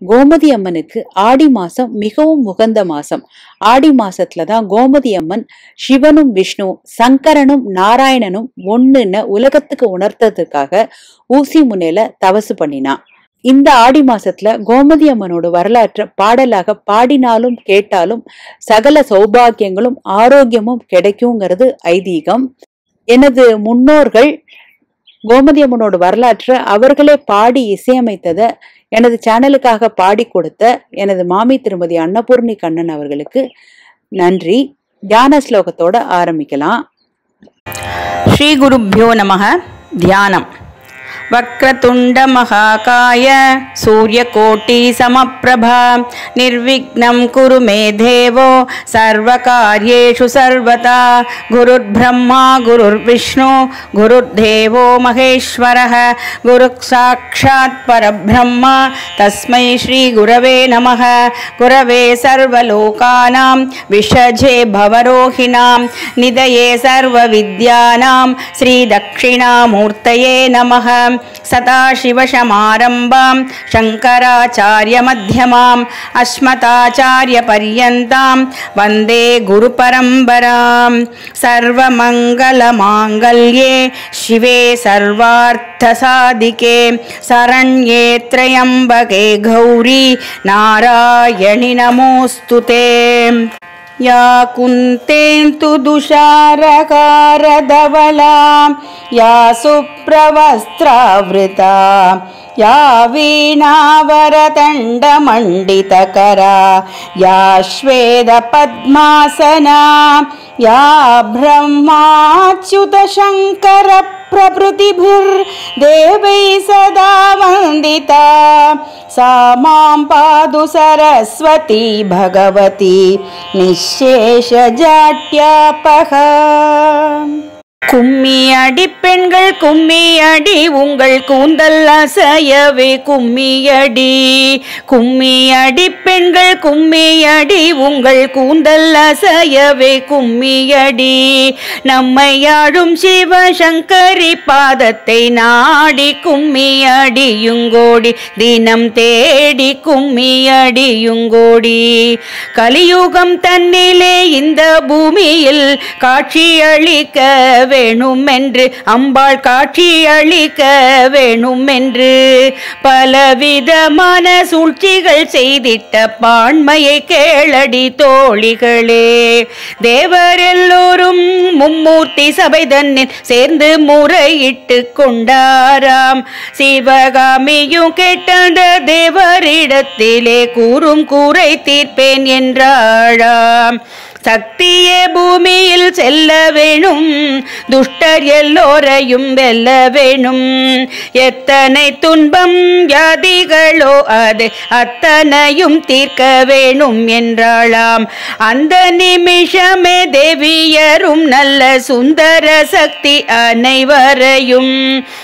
கோமதி அம்மனுக்கு ஆடி மாசம் மிகவும் உகந்த மாசம் ஆடி மாசத்துல தான் கோமதி அம்மன் சிவனும் விஷ்ணுவும் சங்கரனும் நாராயணனும் ஒண்ணுன்னு உலகத்துக்கு உணர்த்ததுக்காக ஊசி முனையில தவசு பண்ணினா இந்த ஆடி மாசத்துல கோமதி அம்மனோட வரலாற்றை பாடலாக பாடினாலும் கேட்டாலும் சகல சௌபாகியங்களும் ஆரோக்கியமும் கிடைக்குங்கிறது ஐதீகம் எனது முன்னோர்கள் கோமதி அம்மனோட வரலாற்றை அவர்களே பாடி இசையமைத்ததை எனது சேனலுக்காக பாடி கொடுத்த எனது மாமி திருமதி அன்னபூர்ணி கண்ணன் அவர்களுக்கு நன்றி தியான ஸ்லோகத்தோட ஆரம்பிக்கலாம் श्रीगुरुभ्यो नमः ध्यानम् वक्रतुण्डमहाकाय सूर्यकोटिसमप्रभा निर्विघ्नं कुरु मे देवो सर्वकार्येषु सर्वदा गुरुर्ब्रह्मा गुरुर्विष्णु गुरुर्देवो महेश्वरः गुरुः साक्षात् परब्रह्म तस्मै श्रीगुरवे नमः गुरवे सर्वलोकानां विषजे भवरोहिणां निधये सर्वविद्यानां श्रीदक्षिणामूर्तये नमः सदाशिवसमारम्भां शङ्कराचार्यमध्यमाम् अस्मदाचार्यपर्यन्तां वन्दे गुरुपरम्परां सर्वमङ्गलमाङ्गल्ये शिवे सर्वार्थसाधिके शरण्ये त्र्यम्बके गौरी नारायणि नमोऽस्तु ते या कुन्तेन्तु दुषारकारधवला या सुप्रवस्त्रावृता या वीणावरदण्डमण्डितकरा या श्वेतपद्मासना या ब्रह्माच्युतशङ्करप्रभृतिभिर्देवैः सदा वन्दिता सा मां पादु सरस्वती भगवती निःशेषजाट्यापः கும்மி அடி பெண்கள் கும்மி அடி உங்கள் கூந்தல் அசையவே கும்மி அடி கும்மி அடி பெண்கள் கும்மி அடி உங்கள் கூந்தல் அசையவே கும்மி அடி நம்மை ஆடும் சிவசங்கரி பாதத்தை நாடி கும்மி அடியுங்கோடி தினம் தேடி கும்மி அடியுங்கோடி கலியுகம் தன்னிலே இந்த பூமியில் காட்சியளிக்க வேணும் என்று அம்பாள் காட்சி அளிக்க வேணும் என்று பலவிதமான சூழ்ச்சிகள் செய்திட்ட பான்மையை கேளடி தோழிகளே தேவர் எல்லோரும் மும்மூர்த்தி சபை தன்னில் சேர்ந்து முறையிட்டு கொண்டாராம் சிவகாமியும் கேட்டந்த தேவரிடத்திலே கூறும் கூரை தீர்ப்பேன் என்றாளாம் சக்தியே பூமியில் செல்ல வேணும் துஷ்டர் எல்லோரையும் வெல்ல வேணும் எத்தனை துன்பம் வியாதிகளோ அது அத்தனையும் தீர்க்க வேணும் என்றாளாம் அந்த நிமிஷமே தேவியரும் நல்ல சுந்தர சக்தி அனைவரையும்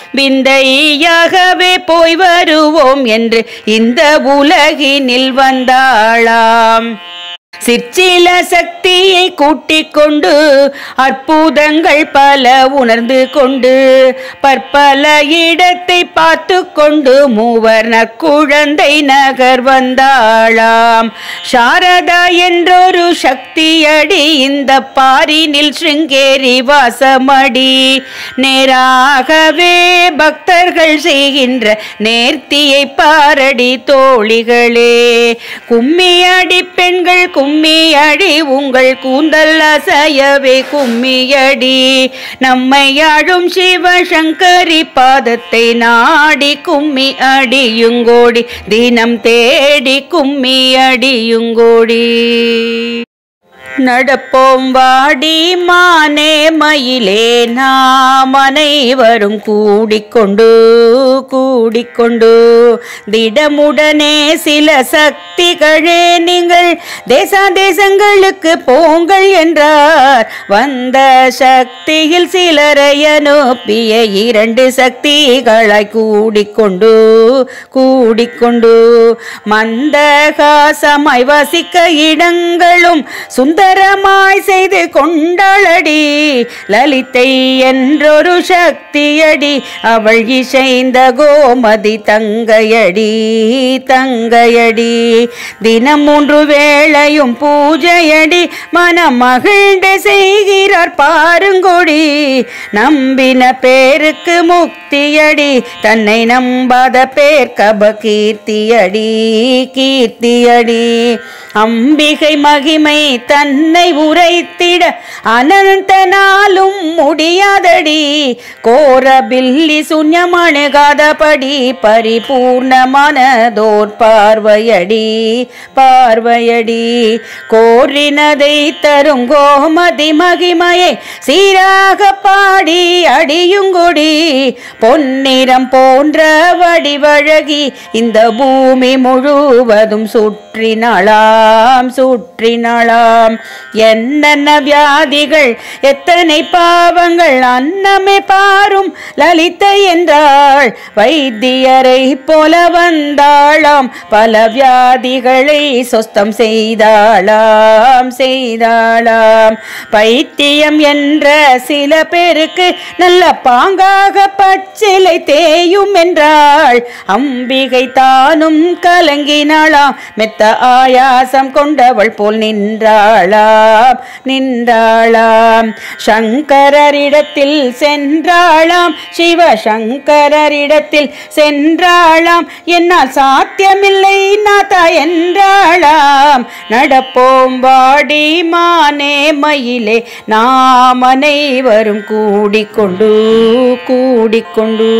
விந்தையாகவே போய் வருவோம் என்று இந்த உலகினில் வந்தாளாம் சிற்சில சக்தியை கூட்டிக் கொண்டு அற்புதங்கள் பல உணர்ந்து கொண்டு பற்பல இடத்தை பார்த்து கொண்டு மூவர் நற்குழந்தை நகர் வந்தாளாம் சாரதா என்றொரு சக்தியடி இந்த பாரினில் சிருங்கேரி வாசமடி நேராகவே பக்தர்கள் செய்கின்ற நேர்த்தியை பாரடி தோழிகளே கும்மியடி பெண்கள் கும்மியடி உங்கள் கூந்தல் அசையவே கும்மியடி நம்மை ஆளும் சிவசங்கரி பாதத்தை நாடி கும்மி அடியுங்கோடி தினம் தேடி கும்மி அடியுங்கோடி நடப்போம் வாடி மானே மயிலே நாம் அனைவரும் கூடிக்கொண்டு கூடிக்கொண்டு திடமுடனே சில சக்திகளே நீங்கள் தேச தேசங்களுக்கு போங்கள் என்றார் வந்த சக்தியில் சிலரை அனுப்பிய இரண்டு சக்திகளாய் கூடிக்கொண்டு கூடிக்கொண்டு மந்தகாசமாய் வசிக்க இடங்களும் சுந்தர சுந்தரமாய் செய்து கொண்டாளடி லலிதை என்றொரு சக்தியடி அவள் இசைந்த கோமதி தங்கையடி தங்கையடி தினம் மூன்று வேளையும் பூஜையடி மனம் மகிழ்ந்து செய்கிறார் பாருங்கொடி நம்பின பேருக்கு முக்தியடி தன்னை நம்பாத பேர் கப கீர்த்தியடி கீர்த்தியடி அம்பிகை மகிமை தன்னை உரைத்திட அனந்த நாளும் முடியாதடி கோர பில்லி சுண்யமணுகாதபடி பரிபூர்ணமானதோர் பார்வையடி பார்வையடி கோரினதை தரும் கோமதி மகிமையை சீராக பாடி அடியுங்கொடி பொன்னிறம் போன்ற வடிவழகி இந்த பூமி முழுவதும் சுற்றினாளாம் சுற்றினாளாம் என்னென்ன வியாதிகள் எத்தனை பாவங்கள் அன்னமே பாரும் லலிதை என்றாள் வைத்தியரை போல வந்தாளாம் பல வியாதிகளை சொஸ்தம் செய்தாளாம் செய்தாளாம் பைத்தியம் என்ற சில பேருக்கு நல்ல பாங்காக பச்சிலை தேயும் என்றாள் அம்பிகை தானும் கலங்கினாளாம் மெத்த ஆயாசம் கொண்டவள் போல் நின்றாளாம் நின்றாளாம் சங்கரரிடத்தில் சென்றாளாம் சிவ சங்கரரிடத்தில் சென்றாளாம் என்னால் சாத்தியமில்லை நாதா என்றாளாம் நடப்போம் வாடி மானே மயிலே நாம் அனைவரும் கூடிக்கொண்டு கூடிக்கொண்டு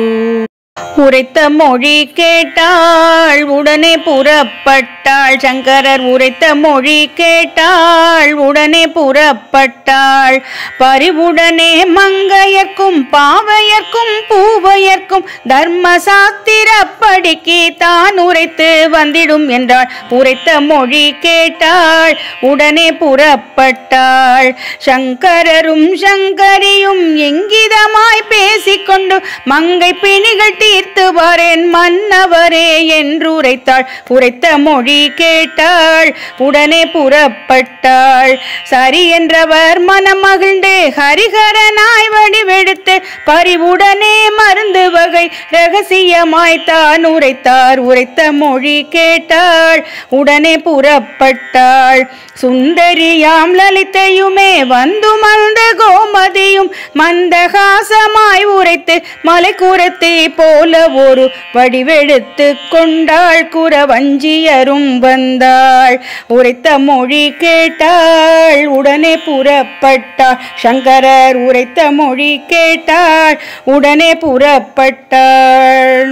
உரைத்த மொழி கேட்டாள் உடனே புறப்பட்டாள் சங்கரர் உரைத்த மொழி கேட்டாள் உடனே புறப்பட்டாள் பரிவுடனே மங்கையர்க்கும் பாவையர்க்கும் பூவையர்க்கும் தர்ம சாஸ்திரப்படிக்கு தான் உரைத்து வந்திடும் என்றாள் உரைத்த மொழி கேட்டாள் உடனே புறப்பட்டாள் சங்கரரும் சங்கரியும் எங்கிதமாய் பேசிக்கொண்டு மங்கை பிணிகள் தீர்த்து வரேன் மன்னவரே என்று உரைத்தாள் உரைத்த மொழி கேட்டாள் உடனே புறப்பட்டாள் சரி என்றவர் மனம் மகிழ்ந்து ஹரிஹரனாய் வடிவெடுத்து பரிவுடனே மருந்து வகை ரகசியமாய் தான் உரைத்தார் உரைத்த மொழி கேட்டாள் உடனே புறப்பட்டாள் சுந்தரியாம் லலிதையுமே வந்து மந்த கோமதியும் மந்தகாசமாய் உரைத்து மலை குரத்தை போல ஒரு வடிவெடுத்து கொண்டாள் குறவஞ்சியரும் வந்தாள் உரைத்த மொழி கேட்டாள் உடனே புறப்பட்டாள் சங்கரர் உரைத்த மொழி கேட்டாள் உடனே புறப்பட்டாள்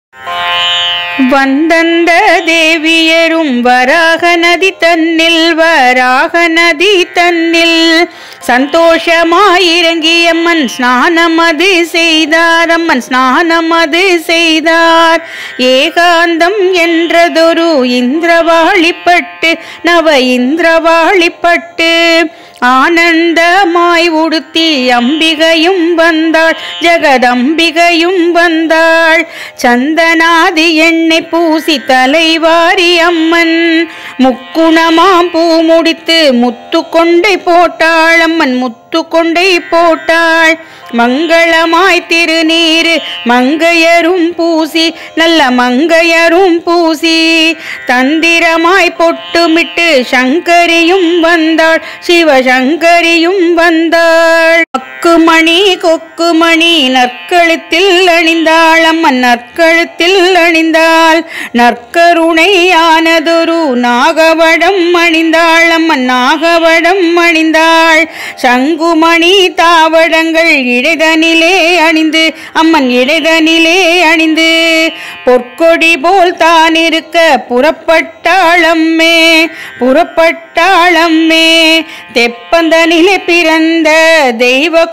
வந்தந்த தேவியரும் வராக நதி தன்னில் வராக நதி தன்னில் சந்தோஷமாயிறங்கியம்மன் ஸ்நானம் அது செய்தார் அம்மன் ஸ்நானம் அது செய்தார் ஏகாந்தம் என்றதொரு இந்திரவாளிப்பட்டு நவ இந்திரவாளிப்பட்டு ஆனந்தமாய் உடுத்தி அம்பிகையும் வந்தாள் ஜெகதம்பிகையும் வந்தாள் சந்தனாதி எண்ணெய் பூசி தலைவாரி அம்மன் முக்குணமாம் பூ முடித்து முத்து கொண்டை போட்டாள் அம்மன் முத்து கொண்டை போட்டாள் மங்களமாய் திருநீரு மங்கையரும் பூசி நல்ல மங்கையரும் பூசி தந்திரமாய் பொட்டுமிட்டு சங்கரியும் வந்தாள் சிவசங்கரியும் வந்தாள் அக்குமணி கொக்குமணி நற்கழுத்தில் அணிந்தாள் அம்மன் நற்கழுத்தில் அணிந்தாள் நற்கருணையானதொரு நாகவடம் அணிந்தாள் அம்மன் நாகவடம் அணிந்தாள் சங்குமணி தாவடங்கள் இடைதனிலே அணிந்து அம்மன் இடைதனிலே அணிந்து பொற்கொடி போல் தான் இருக்க புறப்பட்டாளம்மே புறப்பட்டாளம்மே தெப்பந்தனிலே பிறந்த தெய்வ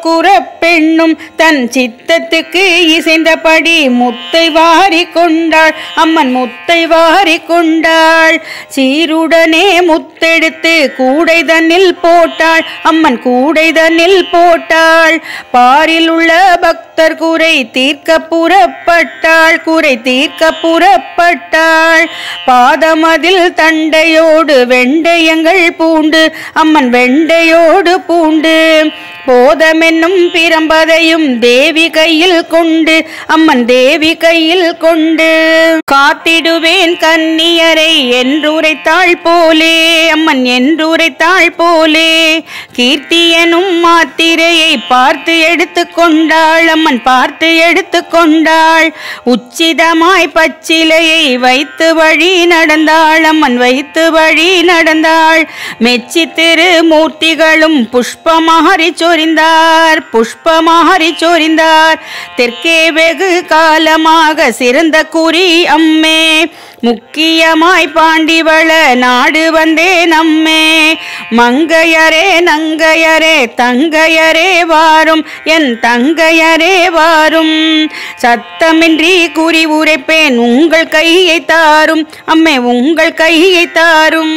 பெண்ணும் தன் சித்தத்துக்கு இசைந்தபடி முத்தை வாரி கொண்டாள் அம்மன் முத்தை வாரி கொண்டாள் சீருடனே முத்தெடுத்து கூடை தன்னில் போட்டாள் அம்மன் கூடை தன்னில் போட்டாள் பாரில் உள்ள பக்தர் குறை தீர்க்க புறப்பட்டாள் குறை தீர்க்க புறப்பட்டாள் பாதமதில் தண்டையோடு வெண்டையங்கள் பூண்டு அம்மன் வெண்டையோடு பூண்டு போதமென்னும் பிரம்பதையும் தேவி கையில் கொண்டு அம்மன் தேவி கையில் கொண்டு காத்திடுவேன் கன்னியரை என்றுரைத்தாள் போலே அம்மன் என்றுரைத்தாள் போலே கீர்த்தியனும் மாத்திரையை பார்த்து எடுத்து கொண்டாள் அம்மன் பார்த்து எடுத்து கொண்டாள் உச்சிதமாய் பச்சிலையை வைத்து வழி நடந்தாள் அம்மன் வைத்து வழி நடந்தாள் மெச்சி திருமூர்த்திகளும் புஷ்பமாரி சொரிந்தார் புஷ்பமாரி சொரிந்தார் தெற்கே வெகு காலமாக சிறந்த குறி அம்மே முக்கியமாய் பாண்டிவள நாடு வந்தே நம்மே மங்கையரே நங்கையரே தங்கையரே வாரும் என் தங்கையரே வாரும் சத்தமின்றி கூறி உரைப்பேன் உங்கள் கையை தாரும் அம்மே உங்கள் கையை தாரும்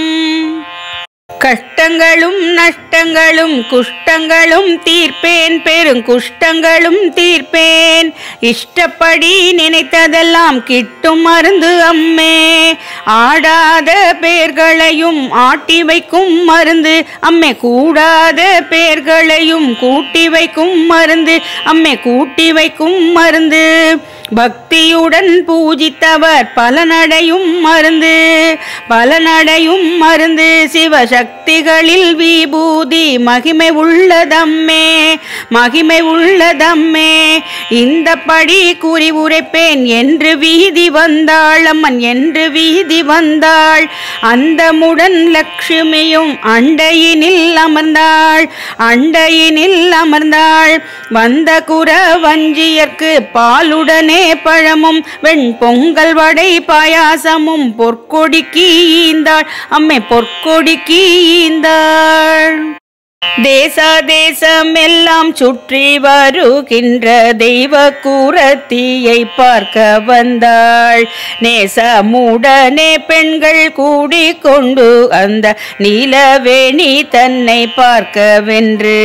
கஷ்டங்களும் நஷ்டங்களும் குஷ்டங்களும் தீர்ப்பேன் பெருங்குஷ்டங்களும் தீர்ப்பேன் இஷ்டப்படி நினைத்ததெல்லாம் கிட்டும் மருந்து அம்மே ஆடாத பேர்களையும் ஆட்டி வைக்கும் மருந்து அம்மே கூடாத பேர்களையும் கூட்டி வைக்கும் மருந்து அம்மே கூட்டி வைக்கும் மருந்து பக்தியுடன் பூஜித்தவர் பலனடையும் மருந்து பலனடையும் மருந்து சிவசக்திகளில் விபூதி மகிமை உள்ளதம்மே மகிமை உள்ளதம்மே இந்த படி கூறி உரைப்பேன் என்று வீதி வந்தாள் அம்மன் என்று வீதி வந்தாள் அந்தமுடன் லக்ஷ்மியும் அண்டையினில் அமர்ந்தாள் அண்டையினில் அமர்ந்தாள் வந்த குர வஞ்சியர்க்கு பாலுடனே பழமும் வெண் பொங்கல் வடை பாயாசமும் பொற்கொடிக்கு ஈந்தாள் அம்மை பொற்கொடிக்கு ஈந்தாள் தேச தேசம் எல்லாம் சுற்றி வருகின்ற தெய்வ கூரத்தியை பார்க்க வந்தாள் நேசமுடனே பெண்கள் கூடிக்கொண்டு அந்த நீலவேணி தன்னை பார்க்கவென்று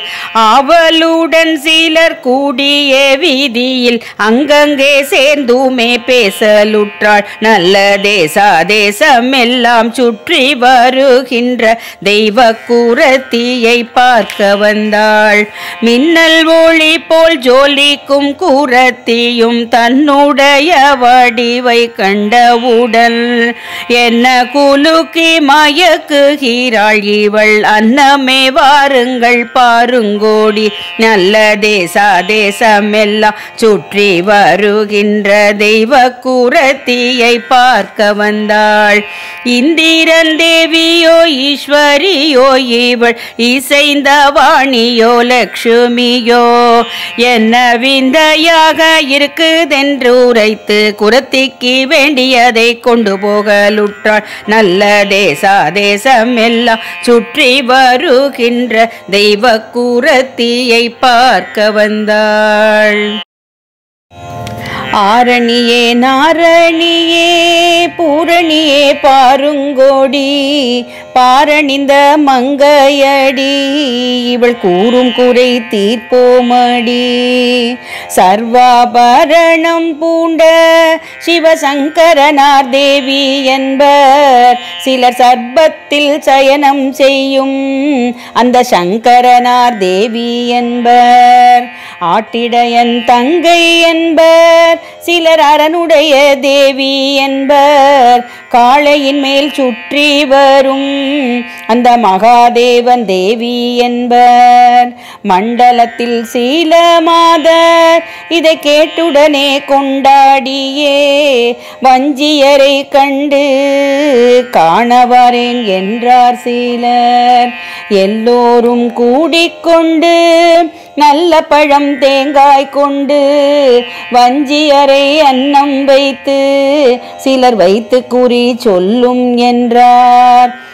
ஆவலுடன் சிலர் கூடிய வீதியில் அங்கங்கே சேர்ந்துமே பேசலுற்றாள் நல்ல தேச தேசம் எல்லாம் சுற்றி வருகின்ற தெய்வ கூரத்தியை பார்க்க வந்தாள் மின்னல் ஒளி போல் ஜோலிக்கும் கூரத்தியும் தன்னுடைய வடிவை கண்டவுடன் என்ன குலுக்கி மயக்குகிறாள் இவள் அன்னமே வாருங்கள் பாருங்கோடி நல்ல தேச தேசமெல்லாம் சுற்றி வருகின்ற தெய்வ கூரத்தியை பார்க்க வந்தாள் இந்திரன் தேவியோ ஈஸ்வரியோ இவள் இசைந்த வாணியோ லக்ஷ்மியோ என்ன விந்தையாக இருக்குதென்று உரைத்து குரத்திக்கு வேண்டியதை கொண்டு போகலுற்றாள் நல்ல தேச தேசம் எல்லாம் சுற்றி வருகின்ற தெய்வ கூரத்தியை பார்க்க வந்தாள் ஆரணியே நாரணியே பூரணியே பாருங்கோடி பாரணிந்த மங்கையடி இவள் கூறும் குறை தீர்ப்போமடி சர்வாபரணம் பூண்ட சிவசங்கரனார் தேவி என்பர் சிலர் சர்பத்தில் சயனம் செய்யும் அந்த சங்கரனார் தேவி என்பர் ஆட்டிடையன் தங்கை என்பர் சிலர் அரனுடைய தேவி என்பர் காளையின் மேல் சுற்றி வரும் அந்த மகாதேவன் தேவி என்பர் மண்டலத்தில் சீல மாதர் இதை கேட்டுடனே கொண்டாடியே வஞ்சியரை கண்டு காணவாரேன் என்றார் சீலர் எல்லோரும் கூடிக்கொண்டு நல்ல பழம் தேங்காய் கொண்டு வஞ்சியரை அன்னம் வைத்து சிலர் வைத்து கூறி சொல்லும் என்றார்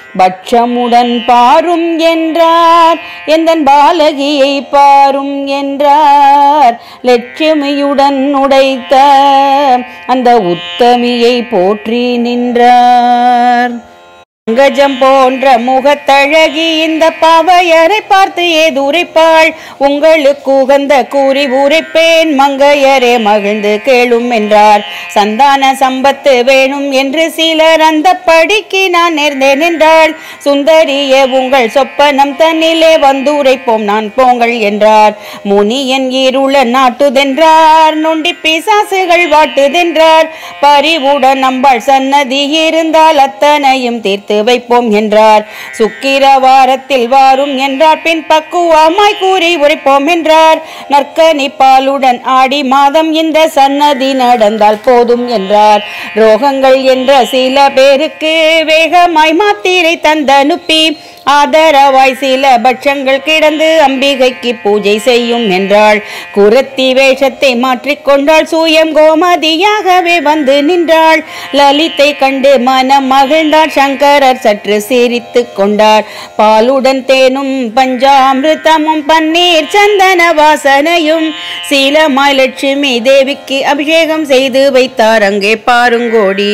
பட்சமுடன் பாரும் என்றார் எந்தன் பாலகியை பாரும் என்றார் லட்சுமியுடன் உடைத்த அந்த உத்தமியை போற்றி நின்றார் அங்கஜம் போன்ற முகத்தழகி இந்த பாவையரை பார்த்து ஏது உரைப்பாள் உங்களுக்கு உகந்த கூறி உரைப்பேன் மங்கையரே மகிழ்ந்து கேளும் என்றார் சந்தான சம்பத்து வேணும் என்று சிலர் அந்த படிக்கு நான் நேர்ந்தேன் என்றாள் சுந்தரிய உங்கள் சொப்பனம் தன்னிலே வந்து உரைப்போம் நான் போங்கள் என்றார் முனியன் இருள நாட்டுதென்றார் நொண்டி பிசாசுகள் வாட்டுதென்றார் பரிவுடன் நம்பாள் சன்னதி இருந்தால் அத்தனையும் தீர்த்து வைப்போம் என்றார் சுக்கிரவாரத்தில் வாரும் என்றார் பின் பக்குவமாய் கூறி உரைப்போம் என்றார் நற்கனி பாலுடன் ஆடி மாதம் இந்த சன்னதி நடந்தால் போதும் என்றார் ரோகங்கள் என்ற சில பேருக்கு வேகமாய் மாத்திரை தந்தனுப்பி ஆதரவாய் சில பட்சங்கள் கிடந்து அம்பிகைக்கு பூஜை செய்யும் என்றாள் குரத்தி வேஷத்தை மாற்றிக்கொண்டாள் சூயம் கோமதியாகவே வந்து நின்றாள் லலித்தை கண்டு மனம் மகிழ்ந்தாள் சங்கரர் சற்று சிரித்து கொண்டார் பாலுடன் தேனும் பஞ்சாமிருதமும் பன்னீர் சந்தன வாசனையும் சீலமாய் லட்சுமி தேவிக்கு அபிஷேகம் செய்து வைத்தார் அங்கே பாருங்கோடி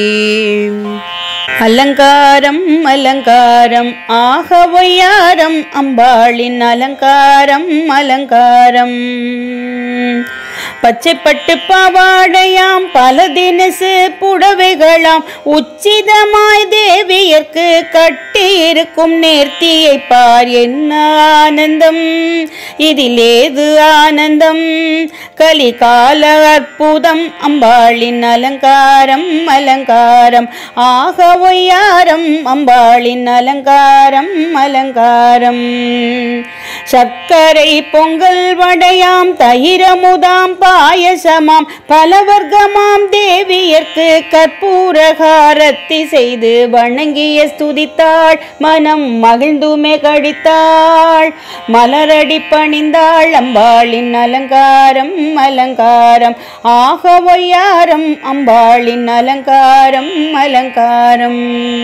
அலங்காரம் அலங்காரம் ஆக ஒய்யாரம் அம்பாளின் அலங்காரம் அலங்காரம் பச்சைப்பட்டு பாவாடையாம் பல தினசு புடவைகளாம் உச்சிதமாய் தேவியர்க்கு கட்டி இருக்கும் நேர்த்தியை பார் என்ன ஆனந்தம் இதில் ஏது ஆனந்தம் கலிகால அற்புதம் அம்பாளின் அலங்காரம் அலங்காரம் ஆக ஒய்யாரம் அம்பாளின் அலங்காரம் அலங்காரம் சர்க்கரை பொங்கல் வடையாம் தயிரமுதாம் பாயசமாம் பலவர்க்கமாம் தேவியர்க்கு கற்பூரகாரத்தி செய்து வணங்கிய ஸ்துதித்தாள் மனம் மகிழ்ந்துமே கடித்தாள் மலரடி பணிந்தாள் அம்பாளின் அலங்காரம் அலங்காரம் ஆக ஒய்யாரம் அம்பாளின் அலங்காரம் அலங்காரம்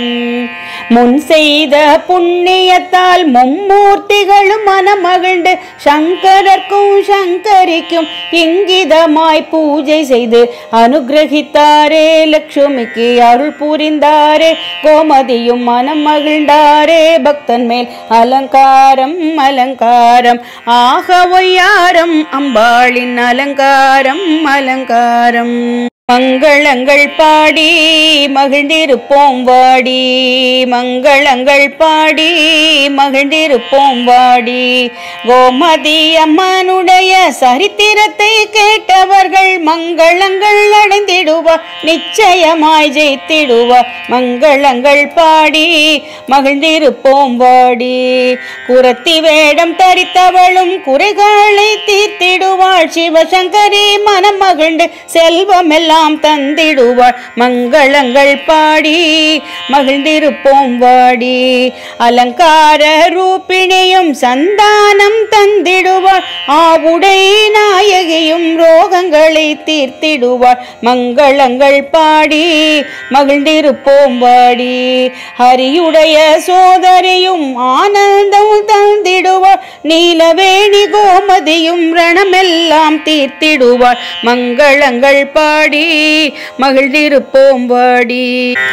முன் செய்த புண்ணியத்தால் மும்மூர்த்திகளும் மனமகிழ்ந்து சங்கரர்க்கும் சங்கரிக்கும் இங்கிதமாய் பூஜை செய்து அனுகிரகித்தாரே லட்சுமிக்கு அருள் புரிந்தாரே கோமதியும் மனம் மகிழ்ந்தாரே பக்தன் மேல் அலங்காரம் அலங்காரம் ஆக ஒய்யாரம் அம்பாளின் அலங்காரம் அலங்காரம் மங்களங்கள் பாடி மகிழ்ந்திருப்போம் வாடி மங்களங்கள் பாடி மகிழ்ந்திருப்போம் வாடி கோமதி அம்மனுடைய சரித்திரத்தை கேட்டவர்கள் மங்களங்கள் அடைந்திடுவார் நிச்சயமாய் ஜெயித்திடுவார் மங்களங்கள் பாடி மகிழ்ந்திருப்போம் வாடி குரத்தி வேடம் தரித்தவளும் குறைகளை தீர்த்திடுவாள் சிவசங்கரி மனம் மகிழ்ந்து செல்வமெல்லாம் தந்திடுவாள் மங்களங்கள் பாடி மகிழ்ந்திருப்போம் வாடி அலங்கார ரூபிணியும் சந்தானம் தந்திடுவாள் ஆவுடை நாயகியும் ரோகங்களை தீர்த்திடுவாள் மங்களங்கள் பாடி மகிழ்ந்திருப்போம் வாடி ஹரியுடைய சோதரியும் ஆனந்தம் தந்திடுவாள் நீலவேணி கோமதியும் ரணமெல்லாம் தீர்த்திடுவாள் மங்களங்கள் பாடி மகிழ்ந்திருப்போம் வாடி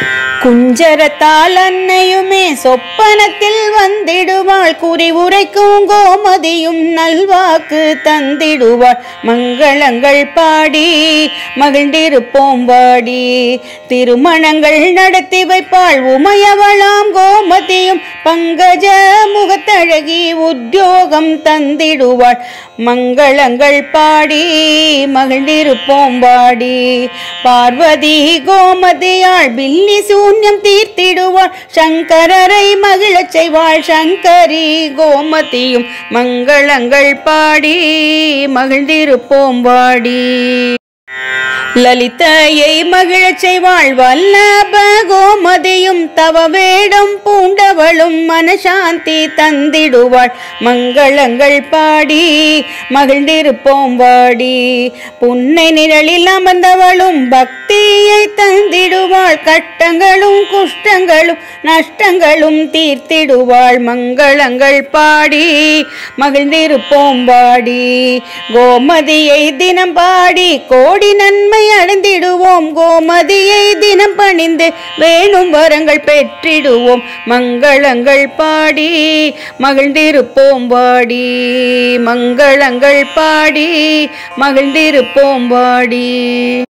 குஞ்சரத்தால் அன்னையுமே சொப்பனத்தில் வந்திடுவாள் குறி உரைக்கும் கோமதியும் நல்வாக்கு தந்திடுவாள் மங்களங்கள் பாடி மகிழ்ந்திருப்போம் வாடி திருமணங்கள் நடத்தி வைப்பாள் உமையவளாம் கோமதியும் பங்கஜ முகத்தழகி உத்தியோகம் தந்திடுவாள் மங்களங்கள் பாடி மகிழ்ந்திருப்போம் வாடி பார்வதி கோமதியாள் பில்லி சூன்யம் தீர்த்திடுவாள் சங்கரரை மகிழச் செய்வாள் சங்கரி கோமதியும் மங்களங்கள் பாடி மகிழ்ந்திருப்போம் வாடி லலிதையை மகிழச் செய்வாள் வல்லப கோமதியும் தவ வேடம் பூண்டவளும் மனசாந்தி தந்திடுவாள் மங்களங்கள் பாடி மகிழ்ந்திருப்போம் வாடி புன்னை நிழலில் அமர்ந்தவளும் பக்தியை தந்திடுவாள் கட்டங்களும் குஷ்டங்களும் நஷ்டங்களும் தீர்த்திடுவாள் மங்களங்கள் பாடி மகிழ்ந்திருப்போம் வாடி கோமதியை தினம் பாடி கோடி நன்மை அடைந்திடுவோம் கோமதியை தினம் பணிந்து வேணும் வரங்கள் பெற்றிடுவோம் மங்களங்கள் பாடி மகிழ்ந்திருப்போம் வாடி மங்களங்கள் பாடி மகிழ்ந்திருப்போம் வாடி